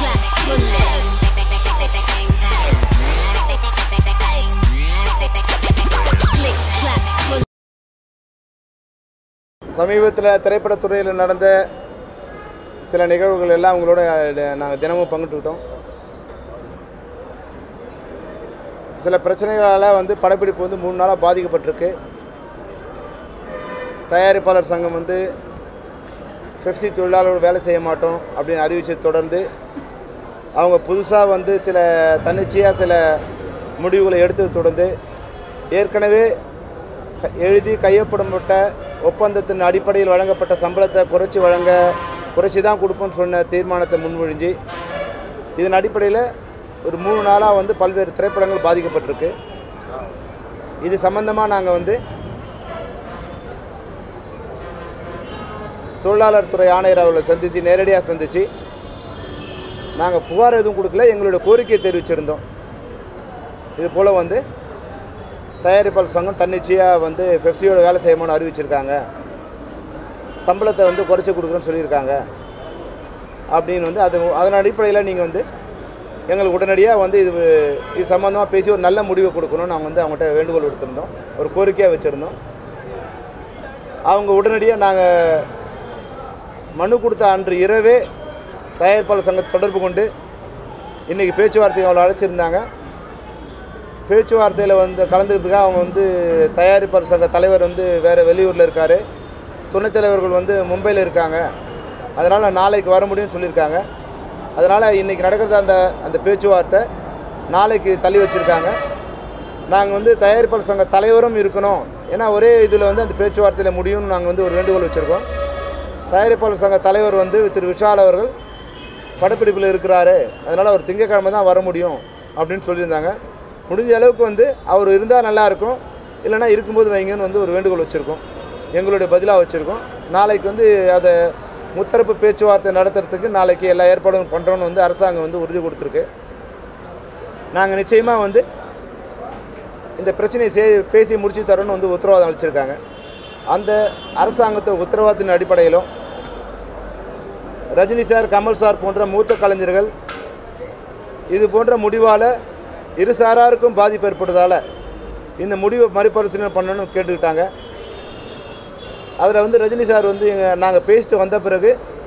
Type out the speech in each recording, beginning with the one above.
clap for them. Click clap for சமீபத்தில் திரைப்படத்துறையில் நடந்த சில நிகழ்வுகள் எல்லாம் உங்களோட நாங்கள் தினமும் பங்கிட்டுக்கிட்டோம் சில பிரச்சனைகளால் வந்து படப்பிடிப்பு வந்து மூணு நாளாக பாதிக்கப்பட்டிருக்கு தயாரிப்பாளர் சங்கம் வந்து ஃபெஃப்சி தொழிலாளர்கள் வேலை செய்ய மாட்டோம் அப்படின்னு அறிவிச்சதை தொடர்ந்து அவங்க புதுசாக வந்து சில தன்னிச்சையாக சில முடிவுகளை எடுத்ததை தொடர்ந்து ஏற்கனவே க- எழுதி கையொப்படப்பட்ட ஒப்பந்தத்தின் அடிப்படையில் வழங்கப்பட்ட சம்பளத்தை குறைச்சி வழங்க குறைச்சி தான் கொடுப்போம்னு சொன்ன தீர்மானத்தை முன்மொழிஞ்சு இதன் அடிப்படையில் ஒரு மூணு நாளாக வந்து பல்வேறு திரைப்படங்கள் பாதிக்கப்பட்டிருக்கு இது சம்பந்தமாக நாங்கள் வந்து தொழிலாளர் துறை ஆணையர் அவர்களை சந்தித்து நேரடியாக சந்தித்து நாங்கள் புகார் எதுவும் கொடுக்கல எங்களுடைய கோரிக்கையை தெரிவிச்சிருந்தோம் இது போல் வந்து தயாரிப்பாளர் சங்கம் தன்னிச்சையாக வந்து ஃபெஃப்சியோட வேலை செய்யணும்னு அறிவிச்சிருக்காங்க சம்பளத்தை வந்து குறைச்சி கொடுக்குறோன்னு சொல்லியிருக்காங்க அப்படின்னு வந்து அது அதன் அடிப்படையில் நீங்கள் வந்து எங்களுக்கு உடனடியாக வந்து இது இது சம்மந்தமாக பேசி ஒரு நல்ல முடிவை கொடுக்கணும்னு நாங்கள் வந்து அவங்ககிட்ட வேண்டுகோள் விடுத்திருந்தோம் ஒரு கோரிக்கையாக வச்சுருந்தோம் அவங்க உடனடியாக நாங்கள் மனு கொடுத்த அன்று இரவே தயாரிப்பாளர் சங்கத்தை தொடர்பு கொண்டு இன்றைக்கி பேச்சுவார்த்தை அவளை அழைச்சிருந்தாங்க பேச்சுவார்த்தையில் வந்து கலந்துக்கிறதுக்காக அவங்க வந்து தயாரிப்பாளர் சங்க தலைவர் வந்து வேறு வெளியூரில் இருக்கார் துணைத் தலைவர்கள் வந்து மும்பையில் இருக்காங்க அதனால் நாளைக்கு வர முடியும்னு சொல்லியிருக்காங்க அதனால் இன்றைக்கி நடக்கிறது அந்த அந்த பேச்சுவார்த்தை நாளைக்கு தள்ளி வச்சுருக்காங்க நாங்கள் வந்து தயாரிப்பாளர் சங்க தலைவரும் இருக்கணும் ஏன்னா ஒரே இதில் வந்து அந்த பேச்சுவார்த்தையில் முடியும்னு நாங்கள் வந்து ஒரு வேண்டுகோள் வச்சுருக்கோம் தயாரிப்பாளர் சங்க தலைவர் வந்து திரு விஷால் அவர்கள் படப்பிடிப்பில் இருக்கிறாரு அதனால் அவர் திங்கக்கிழமை தான் வர முடியும் அப்படின்னு சொல்லியிருந்தாங்க முடிஞ்ச அளவுக்கு வந்து அவர் இருந்தால் நல்லாயிருக்கும் இல்லைன்னா இருக்கும்போது வைங்கன்னு வந்து ஒரு வேண்டுகோள் வச்சுருக்கோம் எங்களுடைய பதிலாக வச்சுருக்கோம் நாளைக்கு வந்து அதை முத்தரப்பு பேச்சுவார்த்தை நடத்துறதுக்கு நாளைக்கு எல்லா ஏற்பாடும் பண்ணுறோன்னு வந்து அரசாங்கம் வந்து உறுதி கொடுத்துருக்கு நாங்கள் நிச்சயமாக வந்து இந்த பிரச்சனையை சே பேசி முடிச்சு தரோன்னு வந்து உத்தரவாதம் அளிச்சிருக்காங்க அந்த அரசாங்கத்தை உத்தரவாதத்தின் அடிப்படையிலும் ரஜினி சார் கமல் சார் போன்ற மூத்த கலைஞர்கள் இது போன்ற முடிவால் இரு சாராருக்கும் பாதிப்பு ஏற்படுறதால இந்த முடிவை மறுபரிசீலனை பண்ணணும்னு கேட்டுக்கிட்டாங்க அதில் வந்து ரஜினி சார் வந்து எங்கள் நாங்கள் பேசிட்டு வந்த பிறகு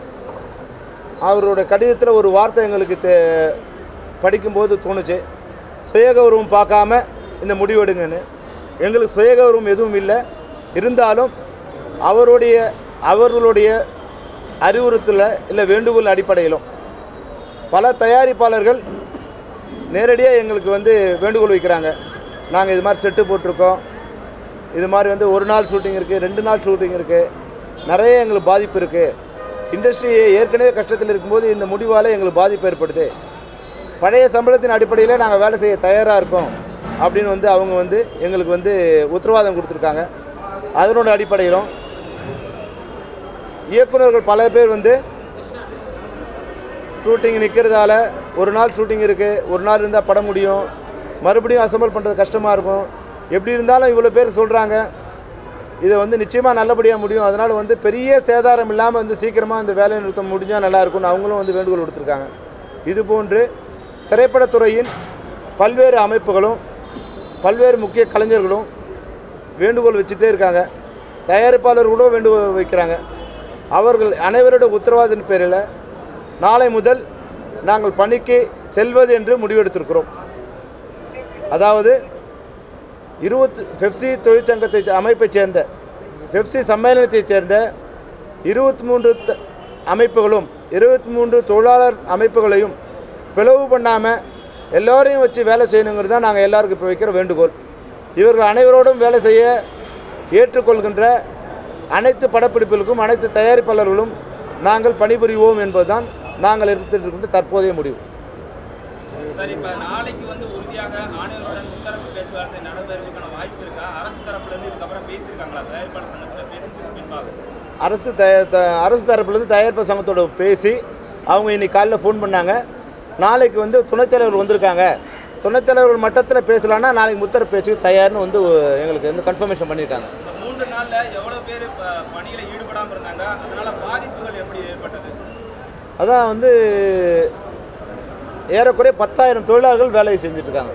அவரோட கடிதத்தில் ஒரு வார்த்தை எங்களுக்கு தே படிக்கும்போது தோணுச்சு சுயகௌரவம் பார்க்காம இந்த முடிவெடுங்கன்னு எங்களுக்கு சுயகௌரவம் எதுவும் இல்லை இருந்தாலும் அவருடைய அவர்களுடைய அறிவுறுத்தல இல்லை வேண்டுகோள் அடிப்படையிலும் பல தயாரிப்பாளர்கள் நேரடியாக எங்களுக்கு வந்து வேண்டுகோள் வைக்கிறாங்க நாங்கள் இது மாதிரி செட்டு போட்டிருக்கோம் இது மாதிரி வந்து ஒரு நாள் ஷூட்டிங் இருக்குது ரெண்டு நாள் ஷூட்டிங் இருக்குது நிறைய எங்களுக்கு பாதிப்பு இருக்குது இண்டஸ்ட்ரி ஏற்கனவே கஷ்டத்தில் இருக்கும்போது இந்த முடிவால் எங்களுக்கு பாதிப்பு ஏற்படுது பழைய சம்பளத்தின் அடிப்படையில் நாங்கள் வேலை செய்ய தயாராக இருக்கோம் அப்படின்னு வந்து அவங்க வந்து எங்களுக்கு வந்து உத்தரவாதம் கொடுத்துருக்காங்க அதனோட அடிப்படையிலும் இயக்குனர்கள் பல பேர் வந்து ஷூட்டிங் நிற்கிறதால ஒரு நாள் ஷூட்டிங் இருக்குது ஒரு நாள் இருந்தால் படம் முடியும் மறுபடியும் அசம்பிள் பண்ணுறது கஷ்டமாக இருக்கும் எப்படி இருந்தாலும் இவ்வளோ பேர் சொல்கிறாங்க இதை வந்து நிச்சயமாக நல்லபடியாக முடியும் அதனால் வந்து பெரிய சேதாரம் இல்லாமல் வந்து சீக்கிரமாக இந்த வேலை நிறுத்தம் முடிஞ்சால் நல்லா இருக்கும்னு அவங்களும் வந்து வேண்டுகோள் கொடுத்துருக்காங்க இது போன்று திரைப்படத்துறையின் பல்வேறு அமைப்புகளும் பல்வேறு முக்கிய கலைஞர்களும் வேண்டுகோள் வச்சுட்டே இருக்காங்க தயாரிப்பாளர்களும் வேண்டுகோள் வைக்கிறாங்க அவர்கள் அனைவரோட உத்தரவாதத்தின் பேரில் நாளை முதல் நாங்கள் பணிக்கு செல்வது என்று முடிவெடுத்திருக்கிறோம் அதாவது இருபத்தி ஃபெஃப்சி தொழிற்சங்கத்தை சே- அமைப்பைச் சேர்ந்த ஃபெஃப்சி சம்மேளனத்தைச் சேர்ந்த இருபத்தி மூன்று த- அமைப்புகளும் இருபத்தி மூன்று தொழிலாளர் அமைப்புகளையும் பிளவு பண்ணாமல் எல்லோரையும் வச்சு வேலை செய்யணுங்கிறது தான் நாங்கள் எல்லாருக்கும் இப்போ வைக்கிற வேண்டுகோள் இவர்கள் அனைவரோடும் வேலை செய்ய ஏற்றுக்கொள்கின்ற அனைத்து படப்பிடிப்புகளுக்கும் அனைத்து தயாரிப்பாளர்களும் நாங்கள் பணிபுரிவோம் என்பதுதான் நாங்கள் எடுத்திருக்கின்ற தற்போதைய முடிவு சார் இப்ப நாளைக்கு வந்து உறுதியாக ஆணையருடன் முத்தரப்பு பேச்சுவார்த்தை நடைபெறுவதற்கான வாய்ப்பு இருக்கா அரசு தரப்புல இருந்து இதுக்கப்புறம் பேசியிருக்காங்களா தயாரிப்பாளர் சங்கத்துல பேசுறதுக்கு பின்பாக அரசு தய த- அரசு தரப்புலேருந்து தயாரிப்பு சங்கத்தோட பேசி அவங்க இன்னைக்கு காலைல ஃபோன் பண்ணாங்க நாளைக்கு வந்து துணைத் தலைவர் வந்திருக்காங்க துணைத் தலைவர் மட்டத்தில் பேசலான்னா நாளைக்கு முத்தர பேச்சுக்கு தயார்னு வந்து எங்களுக்கு வந்து கன்ஃபர்மேஷன் பண்ணியிருக்காங்க இந்த மூன்று நாள்ல எவ்வளவு பேர் இப்ப பணியில ஈடுபடாம இருந்தாங்க அதனால பாதிப்புகள் எப்படி ஏற்பட்டது அதான் வந்து ஏறக்குறைய பத்தாயிரம் தொழிலாளர்கள் வேலையை செஞ்சுட்ருக்காங்க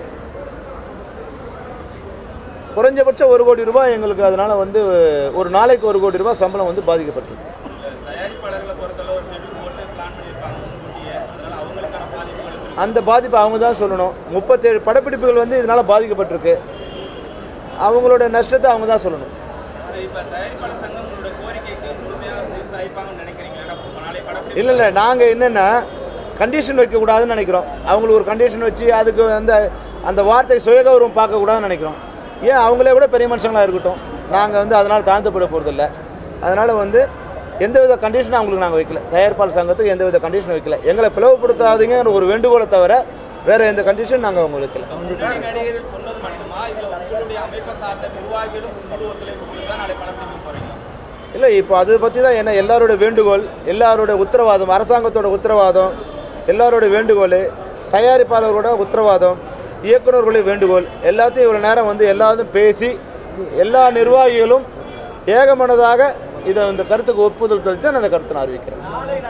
குறைஞ்சபட்சம் ஒரு கோடி ரூபாய் எங்களுக்கு அதனால் வந்து ஒரு நாளைக்கு ஒரு கோடி ரூபாய் சம்பளம் வந்து பாதிக்கப்பட்டிருக்கு தயாரிப்பாளர்களை பொறுத்தளவு ஒரு ஷெட்யூல் போட்டு பிளான் பண்ணியிருப்பாங்க முன்கூட்டியே அதனால அவங்களுக்கான பாதிப்புகள் எப்படி அந்த பாதிப்பு அவங்க தான் சொல்லணும் முப்பத்தேழு படப்பிடிப்புகள் வந்து இதனால் பாதிக்கப்பட்டிருக்கு அவங்களோட நஷ்டத்தை அவங்க தான் சொல்லணும் சரி இப்போ தயாரிப்பாளர் சங்கம் உங்களோட கோரிக்கைக்கு முழுமையாக சாய்ப்பாங்கன்னு நினைக்கிறீங்களா ஏன்னா இப்ப நாளை படப்பிடிப்பு இல்லை இல்லை நாங்கள் என்னென்னா கண்டிஷன் வைக்கக்கூடாதுன்னு நினைக்கிறோம் அவங்களுக்கு ஒரு கண்டிஷன் வச்சு அதுக்கு அந்த அந்த வார்த்தை சுயகௌரவம் பார்க்கக்கூடாதுன்னு நினைக்கிறோம் ஏன் அவங்களே கூட பெரிய மனுஷங்களாக இருக்கட்டும் நாங்கள் வந்து அதனால் தாழ்த்தப்பட போகிறதில்ல அதனால் வந்து எந்தவித கண்டிஷனும் அவங்களுக்கு நாங்கள் வைக்கல தயாரிப்பாளர் சங்கத்துக்கு எந்தவித கண்டிஷனும் வைக்கல எங்களை பிளவுபடுத்தாதீங்கன்ற ஒரு வேண்டுகோளை தவிர வேறு எந்த கண்டிஷன் நாங்கள் அவங்க வைக்கல முன்னணி நடிகர்கள் சொன்னது மட்டுமா இல்லை உங்களுடைய அமைப்பை சார்ந்த நிர்வாகிகளும் முழு ஒத்துழைப்பு கொடுத்தா நாளை படப்பிடிப்பு போறீங்க இல்லை இப்போ அதை பற்றி தான் என்ன எல்லாரோட வேண்டுகோள் எல்லாரோட உத்தரவாதம் அரசாங்கத்தோட உத்தரவாதம் எல்லாரோட வேண்டுகோள் தயாரிப்பாளர்களோட உத்தரவாதம் இயக்குநர்களுடைய வேண்டுகோள் எல்லாத்தையும் இவ்வளோ நேரம் வந்து எல்லாத்தையும் பேசி எல்லா நிர்வாகிகளும் ஏகமனதாக இதை இந்த கருத்துக்கு ஒப்புதல் தெரிவித்து நான் அந்த கருத்தை நான் அறிவிக்கிறேன்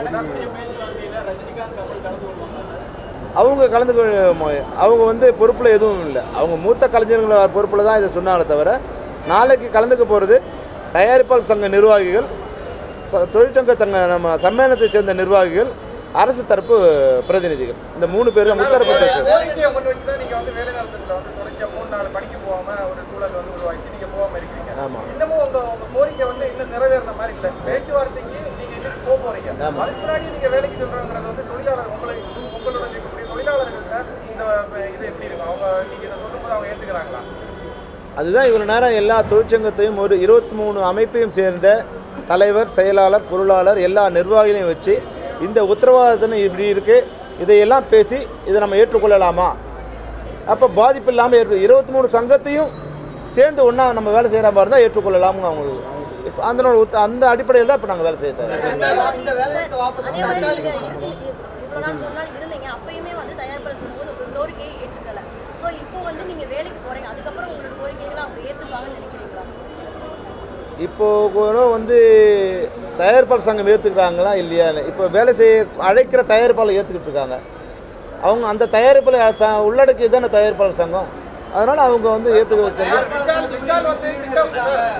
அவங்க கலந்து கொள்ள- அவங்க வந்து பொறுப்பில் எதுவும் இல்லை அவங்க மூத்த கலைஞர்கள பொறுப்பில் தான் இதை சொன்னாங்களே தவிர நாளைக்கு கலந்துக்க போகிறது தயாரிப்பாளர் சங்க நிர்வாகிகள் ச- தொழிற்சங்க சங்க நம்ம சம்மேளனத்தை சேர்ந்த நிர்வாகிகள் அரசு தரப்பு பிரதிநிதிகள் இந்த மூணு பேர் தான் முத்தரப்பு பேசுறது கோரிக்கையை முன் வச்சு தான் நீங்க வந்து வேலை நிறுத்தத்துல வந்து தொடர்ச்சியா மூணு நாள் பணிக்கு போகாம ஒரு சூழல் வந்து உருவாக்கி நீங்க போகாம இருக்கிறீங்க ஆமா. இன்னமும் உங்க உங்க கோரிக்கை வந்து இன்னும் நிறைவேறின மாதிரி இல்ல பேச்சுவார்த்தைக்கு நீங்க இன்னும் போக போறீங்க ஆமா. அதுக்கு முன்னாடி நீங்க வேலைக்கு சொல்றங்கிறது வந்து தொழிலாளர் உங்களை உங்களோட இருக்கக்கூடிய தொழிலாளர்கள்ட்ட இந்த அஹ், இது எப்படி இருக்கும் அவங்க நீங்க இதை சொல்லும்போது அவங்க ஏத்துக்கிறாங்களா அதுதான் இவ்வளோ நேரம் எல்லா தொழிற்சங்கத்தையும் ஒரு இருபத்தி மூணு அமைப்பையும் சேர்ந்த தலைவர் செயலாளர் பொருளாளர் எல்லா நிர்வாகிகளையும் வச்சு இந்த உத்தரவாதத்தின இப்படி இருக்குது இதையெல்லாம் பேசி இதை நம்ம ஏற்றுக்கொள்ளலாமா அப்போ பாதிப்பு இல்லாமல் ஏற்று இருபத்தி மூணு சங்கத்தையும் சேர்ந்து ஒன்றா நம்ம வேலை செய்கிற மாதிரி இருந்தால் ஏற்றுக்கொள்ளலாம்னு அவங்க இப்போ அந்த உத்த- அந்த அடிப்படையில் தான் இப்போ நாங்கள் வேலை செய்ய தயார் இந்த வேலையை வாபஸ் அதே மாதிரி நீங்க இவ்வளவு இவ்வளவு நாள் முன்னாடி இருந்தீங்க அப்பயுமே வந்து தயாரிப்பாளர் சங்கம் ஒரு கோரிக்கையை ஏற்றுக்கல ஸோ இப்போ வந்து நீங்க வேலைக்கு போறீங்க அதுக்கப்புறம் உங்களோட கோரிக்கைகளை அவங்க ஏற்றுப்பாங்கன்னு நினைக்கிறீங்களா இப்போ கூட வந்து தயாரிப்பாளர் சங்கம் ஏற்றுக்கிறாங்களா இல்லையா இப்போ வேலை செய்ய அழைக்கிற தயாரிப்பாளர் ஏற்றுக்கிட்டு இருக்காங்க அவங்க அந்த தயாரிப்பாளர் ச- உள்ளடக்கி தானே தயாரிப்பாளர் சங்கம் அதனால் அவங்க வந்து ஏற்றுக்க வைக்கிறது விஷால் விஷால் வந்து திட்டம்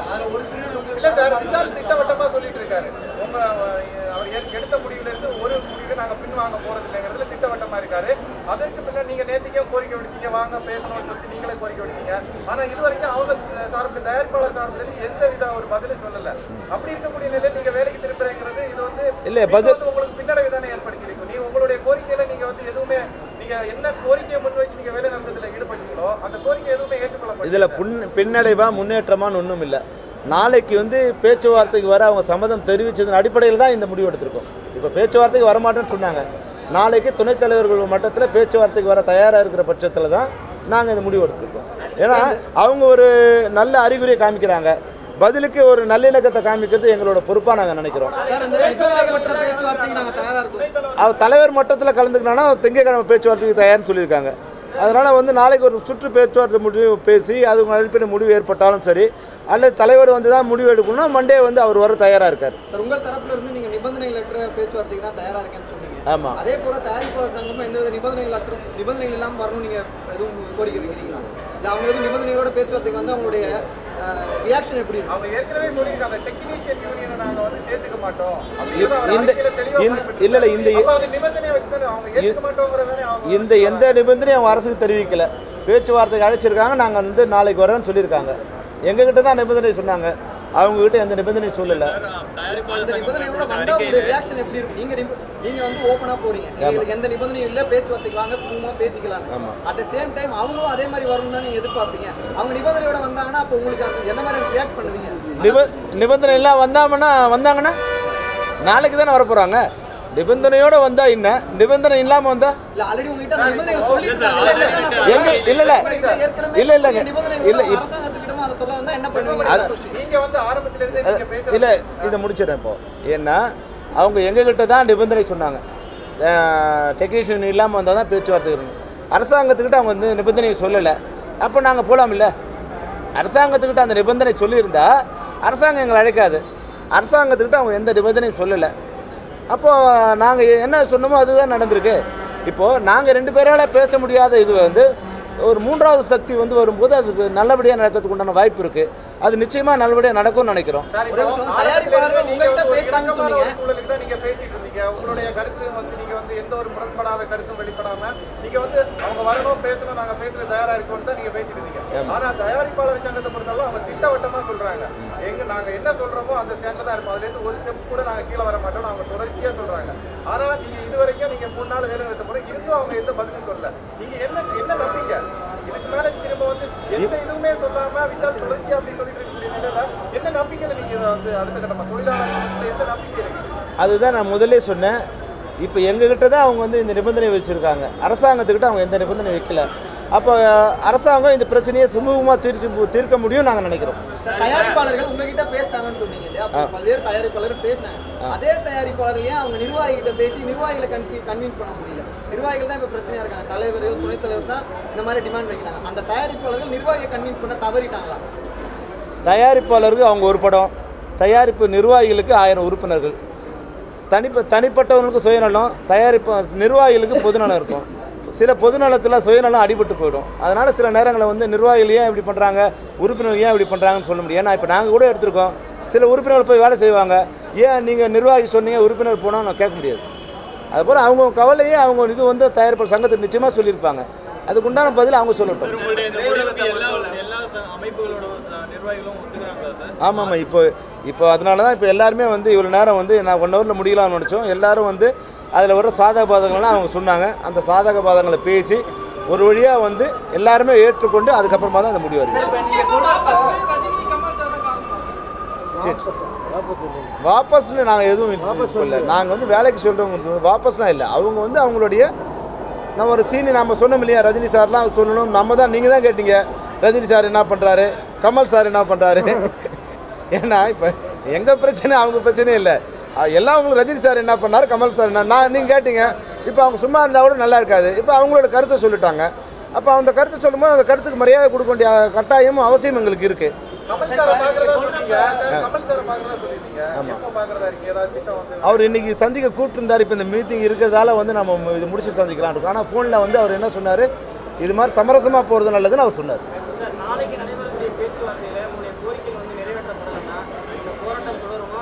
இல்ல சார் விஷால் திட்டவட்டமா சொல்லிட்டு இருக்காரு உங்க அஹ், அவர் ஏற்க- எடுத்த முடிவுல இருந்து ஒரு முடிவு நாங்க பின் வாங்க போறது இல்லைங்கிறதுல திட்டவட்டமா இருக்காரு அதற்கு பின்னர் நீங்க நேத்திக்கே கோரிக்கை விடுத்தீங்க வாங்க பேசணும்னு சொல்லிட்டு நீங்களே கோரிக்கை விடுத்தீங்க ஆனா இது வரைக்கும் அவங்க சார்பில் தயாரிப்பாளர் சார்பில் இருந்து எந்த வித ஒரு பதிலும் சொல்லல அப்படி இருக்கக்கூடிய நிலையில் நீங்க வேலைக்கு திருப்புறேங்கிறது இது வந்து இல்ல, இது பதில்- வந்து உங்களுக்கு பின்னடைவு தானே ஏற்படுத்தி இருக்கும் நீ உங்களுடைய கோரிக்கையில நீங்க வந்து எதுவுமே நீங்க என்ன கோரிக்கையை முன் வச்சு நீங்க வேலை நடத்ததுல ஈடுபட்டீங்களோ அந்த கோரிக்கை எதுவுமே ஏற்றுக்கொள்ளப்படல இதில் புன் பின்னடைவா முன்னேற்றமான்னு ஒன்றும் இல்லை நாளைக்கு வந்து பேச்சுவார்த்தைக்கு வர அவங்க சம்மதம் தெரிவித்ததன் அடிப்படையில் தான் இந்த முடிவு எடுத்திருக்கோம் இப்போ பேச்சுவார்த்தைக்கு வரமாட்டேன்னு சொன்னாங்க நாளைக்கு துணைத் தலைவர்கள் மட்டத்தில் பேச்சுவார்த்தைக்கு வர தயாராக இருக்கிற பட்சத்தில் தான் நாங்கள் இந்த முடிவு எடுத்திருக்கோம் ஏன்னா அவங்க ஒரு நல்ல அறிகுறியை காமிக்கிறாங்க பதிலுக்கு ஒரு நல்லிணக்கத்தை காமிக்கிறது எங்களோட பொறுப்பாக நாங்கள் நினைக்கிறோம் சார் இந்த நிபந்தனைகளற்ற பேச்சுவார்த்தைக்கு நாங்க தயாரா இருக்கோம் அவர் தலைவர் மட்டத்தில் கலந்துக்கணும்னா திங்கக்கிழமை பேச்சுவார்த்தைக்கு தயார்னு சொல்லியிருக்காங்க அதனால் வந்து நாளைக்கு ஒரு சுற்று பேச்சுவார்த்தை முடிவு பேசி அது அடிப்படை முடிவு ஏற்பட்டாலும் சரி அல்லது தலைவர் வந்து தான் முடிவு எடுக்கணும்னா மண்டே வந்து அவர் வர தயாராக இருக்கார் சார் உங்கள் தரப்புல இருந்து நீங்க நிபந்தனைகளற்ற பேச்சுவார்த்தைக்கு தான் தயாரா இருக்கேன்னு சொன்னீங்க ஆமாம் அதே போல தயாரிப்பாளர் சங்கமும் எந்தவித நிபந்தனைகள் அற்ற நிபந்தனைகள் இல்லாம வரணும் நீங்க எதுவும் கோரிக்கை வைக்கிறீங்களா இல்ல அவங்க எதுவும் நிபந்தனைகளோட பேச்சுவார்த்தைக்கு வந்து அவங்களுடைய ரியாக்ஷன் எப்படி இருக்கும் அவங்க ஏற்கனவே சொல்லியிருக்காங்க டெக்னீஷியன் யூனியனை நாங்க வந்து சேர்த்துக்க மாட்டோம் இந்த- அப்படிங்கிறத அவர் இந்த- அறிக்கையில தெளிவா இந்த- குறிப்பிட்டிருக்காங்க. இல்ல, இல்ல, இந்த- அப்ப அந்த நிபந்தனையை வச்சு தானே அவங்க ஏத்துக்க மாட்டோங்கிறதானே அவங்க இந்த எந்த நிபந்தனையும் அவங்க அரசுக்கு தெரிவிக்கல பேச்சுவார்த்தைக்கு அழைச்சிருக்காங்க நாங்கள் வந்து நாளைக்கு வரோன்னு சொல்லியிருக்காங்க எங்ககிட்ட தான் நிபந்தனை சொன்னாங்க அவங்ககிட்ட எந்த நிபந்தனையும் சொல்லலை அந்த நிபந்தனையோட வந்தா உங்களுடைய ரியாக்ஷன் எப்படி இருக்கும் நீங்க நிப- நீங்க வந்து ஓப்பனா போறீங்க எங்களுக்கு எந்த நிபந்தனையும் இல்ல பேச்சுவார்த்தைக்கு வாங்க சும்மா பேசிக்கலாம் ஆமா. அட் த சேம் டைம் அவங்களும் அதே மாதிரி வரணும் தான் நீங்க எதிர்பார்ப்பீங்க அவங்க நிபந்தனையோட வந்தாங்கன்னா அப்போ உங்களுக்கு அது எந்த மாதிரி ரியாக்ட் பண்ணுவீங்க நிப நிபந்தனை எல்லாம் வந்தாங்கன்னா வந்தாங்கன்னா நாளைக்கு தானே வர போகிறாங்க நிபந்தனையோடு வந்தா என்ன நிபந்தனை இல்லாமல் வந்தா இல்ல ஆல்ரெடி உங்ககிட்ட அந்த நிபந்தனைகள் சொல்லிட்டாங்க எங்க இல்ல இல்ல இல்ல இல்லங்க இல்ல இப்- அரசாங்கத்துக்கிட்டமா அதை சொல்ல வந்தா என்ன பண்ணுவீங்க நீங்க வந்து ஆரம்பத்துல இருந்தே நீங்க பேசுறது இல்லை இதை முடிச்சிடறேன் இப்போ ஏன்னா அவங்க எங்ககிட்ட தான் நிபந்தனை சொன்னாங்க டெக்னீஷியன் இல்லாமல் வந்தால் தான் பேச்சுவார்த்தை இருக்கணும் அரசாங்கத்துக்கிட்ட அவங்க வந்து நிபந்தனையை சொல்லலை அப்போ நாங்கள் போகலாம்ல அரசாங்கத்துக்கிட்ட அந்த நிபந்தனை சொல்லியிருந்தா அரசாங்கம் எங்களை அழைக்காது அரசாங்கத்துக்கிட்ட அவங்க எந்த நிபந்தனையும் சொல்லலை அப்போது நாங்கள் என்ன சொன்னோமோ அதுதான் நடந்திருக்கு இப்போது நாங்கள் ரெண்டு பேரால பேச முடியாத இது வந்து ஒரு மூன்றாவது சக்தி வந்து வரும்போது அது நல்லபடியாக நடக்கிறதுக்கு உண்டான வாய்ப்பு இருக்குது அது நிச்சயமாக நல்லபடியாக நடக்கும்னு நினைக்கிறோம் சார், ஒரே இப்போ விஷயம், ஆரம்பத்துல தயாரிப்பாளர்கள் இருந்து நீங்க உங்கள்கிட்ட வந்து ஒரு பேசுனாங்கன்னு இணக்கமான ஒரு சொன்னீங்க. சூழலுக்கு தான் நீங்க பேசிட்டு இருந்தீங்க உங்களுடைய கருத்து வந்து நீங்க வந்து எந்த ஒரு முரண்படாத கருத்தும் வெளிப்படாம நீங்க வந்து அவங்க வரணும் பேசணும் நாங்க பேசுறது தயாரா இருக்கோம்னு தான் நீங்க பேசிட்டு இருந்தீங்க ஆனா தயாரிப்பாளர் சங்கத்தை பொறுத்தவரை அவங்க திட்டவட்டமா சொல்றாங்க எங்க நாங்க என்ன சொல்றோமோ அந்த ஸ்டாண்ட்ல தான் இருப்போம் அதுல இருந்து ஒரு ஸ்டெப் கூட நாங்க கீழே வர மாட்டோம் அவங்க தொடர்ச்சியா சொல்றாங்க ஆனா நீங்க இது வரைக்கும் நீங்க மூணு நாள் வேலை நிறுத்த போறோம் இருந்தும் அவங்க எந்த பதிலும் சொல்லல நீங்க என்ன என்ன நம்பிக்கை இதுக்கு மேல திரும்ப வந்து எந்த இதுவுமே சொல்லாம விஷால் தொடர்ச்சியா அப்படி சொல்லிட்டு இருக்கக்கூடிய நிலையில என்ன நம்பிக்கையில நீங்க இதை வந்து அடுத்த கட்டமா தொழிலாளர் சங்கத்துல எந்த நம்பிக்கை இருக்கு அதுதான் நான் முதல்லே சொன்னேன் இப்போ எங்ககிட்ட தான் அவங்க வந்து இந்த நிபந்தனை வச்சுருக்காங்க அரசாங்கத்துக்கிட்ட அவங்க எந்த நிபந்தனை வைக்கல அப்போ அரசாங்கம் இந்த பிரச்சனையை சுமூகமாக தீர்த்து தீர்க்க முடியும் நாங்கள் நினைக்கிறோம் சார் தயாரிப்பாளர்கள் உங்ககிட்ட பேசினாங்கன்னு சொன்னீங்க இல்லையா அப்போ பல்வேறு தயாரிப்பாளர்கள் பேசினாங்க அதே தயாரிப்பாளர்கள் ஏன் அவங்க நிர்வாகிகிட்ட பேசி நிர்வாகிகளை கன்வி கன்வின்ஸ் பண்ண முடியல நிர்வாகிகள் தான் இப்போ பிரச்சனையா இருக்காங்க தலைவர்கள் துணைத் தலைவர் தான் இந்த மாதிரி டிமாண்ட் வைக்கிறாங்க அந்த தயாரிப்பாளர்கள் நிர்வாகியை கன்வின்ஸ் பண்ண தவறிட்டாங்களா தயாரிப்பாளருக்கு அவங்க ஒரு படம் தயாரிப்பு நிர்வாகிகளுக்கு ஆயிரம் உறுப்பினர்கள் தனிப்ப தனிப்பட்டவங்களுக்கு சுயநலம் தயாரிப்பு நிர்வாகிகளுக்கு பொதுநலம் இருக்கும் சில பொதுநலத்தில் சுயநலம் அடிபட்டு போயிடும் அதனால் சில நேரங்களில் வந்து நிர்வாகிகள் ஏன் இப்படி பண்ணுறாங்க உறுப்பினர்கள் ஏன் இப்படி பண்ணுறாங்கன்னு சொல்ல முடியும் ஏன்னா இப்போ நாங்கள் கூட எடுத்திருக்கோம் சில உறுப்பினர்கள் போய் வேலை செய்வாங்க ஏன் நீங்கள் நிர்வாகி சொன்னீங்க உறுப்பினர் போனால் நான் கேட்க முடியாது அதுபோல் அவங்க கவலையே அவங்க இது வந்து தயாரிப்பாளர் சங்கத்துக்கு நிச்சயமாக சொல்லியிருப்பாங்க அதுக்குண்டான பதில் அவங்க சொல்லட்டும் உங்களுடைய இந்த முடிவுக்கு எல்லா எல்லா அமைப்புகளோட நிர்வாகிகளும் ஒத்துக்கிறாங்களா சார் ஆமாம் இப்போ இப்போ அதனால தான் இப்போ எல்லாருமே வந்து இவ்வளோ நேரம் வந்து நான் ஒன் ஹவரில் முடியலாம்னு நினச்சோம் எல்லாரும் வந்து அதில் வர சாதக பாதகங்கள்லாம் அவங்க சொன்னாங்க அந்த சாதக பாதகங்களை பேசி ஒரு வழியாக வந்து எல்லாருமே ஏற்றுக்கொண்டு அதுக்கப்புறமா தான் அந்த முடிவு வருது சரி. வாபஸ்னு நாங்கள் எதுவும் சொல்லல நாங்கள் வந்து வேலைக்கு சொல்கிறவங்க வாபஸ்லாம் இல்லை அவங்க வந்து அவங்களுடைய நம்ம ஒரு சீனி நம்ம சொன்னோம் இல்லையா ரஜினி சார்லாம் சொல்லணும் நம்ம தான் நீங்கள் தான் கேட்டீங்க ரஜினி சார் என்ன பண்ணுறாரு கமல் சார் என்ன பண்ணுறாரு ஏன்னா இப்போ எங்கள் பிரச்சனை அவங்க பிரச்சனையும் இல்லை அஹ் எல்லாம் உங்களுக்கு ரஜினி சார் என்ன பண்ணார் கமல் சார் என்ன நான் நீங்கள் கேட்டீங்க இப்போ அவங்க சும்மா இருந்தால் கூட நல்லா இருக்காது இப்போ அவங்களோட கருத்தை சொல்லிட்டாங்க அப்போ அந்த கருத்தை சொல்லும்போது அந்த கருத்துக்கு மரியாதை கொடுக்க வேண்டிய கட்டாயமும் அவசியம் எங்களுக்கு இருக்குது கமல் சாரை பாக்குறதா சொன்னீங்க சார், கமல் சாரை பாக்குறதா சொல்லிருக்கீங்க எப்போ பாக்குறதா இருக்கீங்க ஏதாவது திட்டம் வந்து அவர் இன்னைக்கு சந்திக்க கூப்பிட்டுருந்தார் இப்போ இந்த மீட்டிங் இருக்கிறதால வந்து நம்ம இது முடிச்சு சந்திக்கலாம் இருக்கோம் ஆனால் ஃபோனில் வந்து அவர் என்ன சொன்னார் இது மாதிரி சமரசமாக போகிறது நல்லதுன்னு அவர் சொன்னார் சார் நாளைக்கு நடைபெறக்கூடிய பேச்சுவார்த்தையில உங்களுடைய கோரிக்கை வந்து நிறைவேற்றப்படலைன்னா இந்த போராட்டம் தொடருமா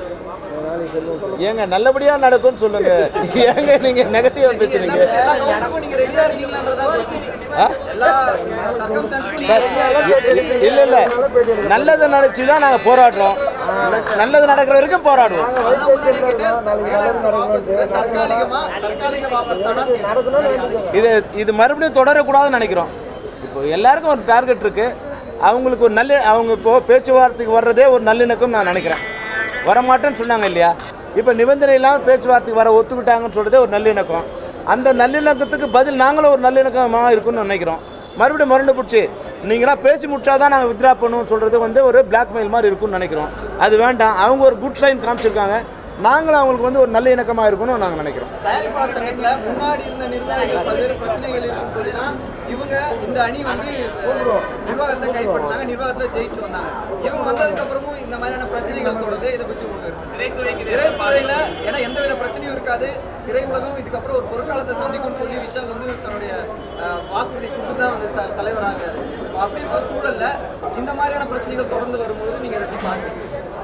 அல்லது ஏங்க நல்லபடியாக நடக்கும்னு சொல்லுங்க ஏங்க நீங்கள் நெகட்டிவாக பேசுறீங்க எல்லா கவுண்டருக்கும் நீங்க ரெடியா இருக்கீங்களான்றதா question சார். ஆ? எல்லா சர்க்கம்ஸ்டான்ஸுக்கும் சார், இல்ல இல்ல நல்லது நினைச்சு தான் நாங்கள் போராடுறோம் நல்லது நடக்கிற வரைக்கும் போராடுவோம் அதான் முன்னாடி கேட்டேன், வேலைக்கு வாபஸ் இல்லை, தற்காலிகமா தற்காலிக வாபஸ் தானா கேட்டேன். இது இது மறுபடியும் தொடரக்கூடாதுன்னு நினைக்கிறோம் இப்போ எல்லாருக்கும் ஒரு டார்கெட் இருக்கு அவங்களுக்கு ஒரு நல்ல அவங்க இப்போ பேச்சுவார்த்தைக்கு வர்றதே ஒரு நல்லிணக்கம் நான் நினைக்கிறேன் வரமாட்டேன்னு சொன்னாங்க இல்லையா இப்போ நிபந்தனை இல்லாமல் பேச்சுவார்த்தைக்கு வர ஒத்துக்கிட்டாங்கன்னு சொல்றதே ஒரு நல்லிணக்கம் அந்த நல்லிணக்கத்துக்கு பதில் நாங்களும் ஒரு நல்லிணக்கமாக இருக்கும்னு நினைக்கிறோம் மறுபடியும் மறுண்டு பிடிச்சி நீங்களாம் பேசி முடிச்சாதான் நாங்கள் வித்ரா பண்ணுவோம் சொல்கிறது வந்து ஒரு பிளாக்மெயில் மாதிரி இருக்கும்னு நினைக்கிறோம் அது வேண்டாம் அவங்க ஒரு குட் சைன் காமிச்சிருக்காங்க நாங்களும் அவங்களுக்கு வந்து ஒரு நல்ல இணக்கமாக இருக்கணும்னு நாங்கள் நினைக்கிறோம் தயாரிப்பாளர் சங்கத்துல முன்னாடி இருந்த நிர்வாகிகள் பல்வேறு பிரச்சனைகள் இருக்குன்னு சொல்லி தான் இவங்க இந்த அணி வந்து அஹ், நிர்வாகத்தை கைப்பற்றினாங்க நிர்வாகத்துல ஜெயிச்சு வந்தாங்க இவங்க வந்ததுக்கு அப்புறமும் இந்த மாதிரியான பிரச்சனைகள் தொடருது இதை பத்தி உங்களுக்கு கருத்து? திரைத்துறைக்கு இது திரைத்துறையில ஏன்னா எந்தவித பிரச்சனையும் இருக்காது திரை உலகம் இதுக்கப்புறம் ஒரு பொற்காலத்தை சந்திக்கும்னு சொல்லி விஷால் வந்து தன்னுடைய அஹ், வாக்குறுதி கொடுத்து தான் வந்து த- தலைவராகிறாரு அப்ப அப்படி இருக்க சூழல்ல இந்த மாதிரியான பிரச்சனைகள் தொடர்ந்து வரும்பொழுது நீங்க அதை எப்படி பார்க்குறீங்க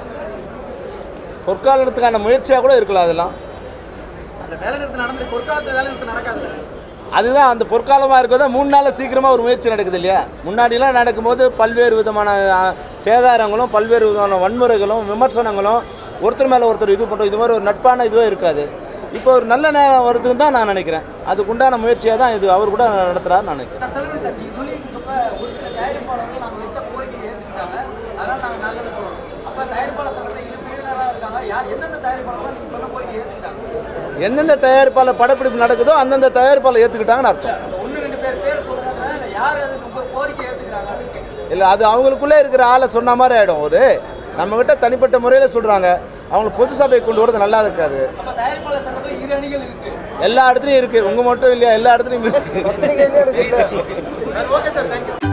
பொற்காலத்துக்கான முயற்சியாக கூட இருக்கலாம் அதெல்லாம் அந்த வேலை நிறுத்தம் நடந்து பொற்காலத்துல வேலை நிறுத்தம் நடக்காதுல்ல அதுதான் அந்த பொற்காலமாக இருக்கிறத மூணு நாளில் சீக்கிரமாக ஒரு முயற்சி நடக்குது இல்லையா முன்னாடிலாம் நடக்கும்போது பல்வேறு விதமான ஆ, சேதாரங்களும் பல்வேறு விதமான வன்முறைகளும் விமர்சனங்களும் ஒருத்தர் மேலே ஒருத்தர் இது பண்ணுறோம் இது மாதிரி ஒரு நட்பான இதுவே இருக்காது இப்போ ஒரு நல்ல நேரம் வருதுன்னு தான் நான் நினைக்கிறேன் அதுக்குண்டான முயற்சியாக தான் இது அவர் கூட நடத்துகிறாருன்னு நான் நினைக்கிறேன் சார் செல்வன் சார் நீங்கள் சொல்லிட்டு இருக்கப்ப ஒரு சில தயாரிப்பாளர்கள் நாங்கள் வச்ச கோரிக்கை ஏற்றுக்கிட்டாங்க அதனால் நாங்கள் நல்லது போகிறோம் அப்போ தயாரிப்பாளர் சங்கத்தில் இரு பிரிவினராக இருக்காங்க யார் எந்தெந்த தயாரிப்பாளர்கள் நீங்கள் சொன்ன கோரிக்கை ஏற்றுக்கிட்டாங்க எந்தெந்த தயாரிப்பாளர் படப்பிடிப்பு நடக்குதோ அந்தந்த தயாரிப்பாளர் ஏற்றுக்கிட்டாங்கன்னு அர்த்தம் அந்த ஒன்று ரெண்டு பேர் பேர் சொல்கிறாங்க இல்லை யார் அது உங்கள் கோரிக்கை ஏற்றுக்கிறாங்க அப்படின்னு கேட்குறேன் இல்லை அது அவங்களுக்குள்ளே இருக்கிற ஆளை சொன்ன மாதிரி ஆகிடும் ஒரு நம்மக்கிட்ட தனிப்பட்ட முறையில் சொல்கிறாங்க அவங்களுக்கு பொது சபை கொண்டு வரது நல்லா இருக்காது அப்போ தயாரிப்பாளர் சங்கத்தில் இரு அணிகள் இருக்குது எல்லா இடத்துலையும் இருக்குது உங்கள் மட்டும் இல்லையா எல்லா இடத்துலையும் இருக்குது ஓகே சார் தேங்க்யூ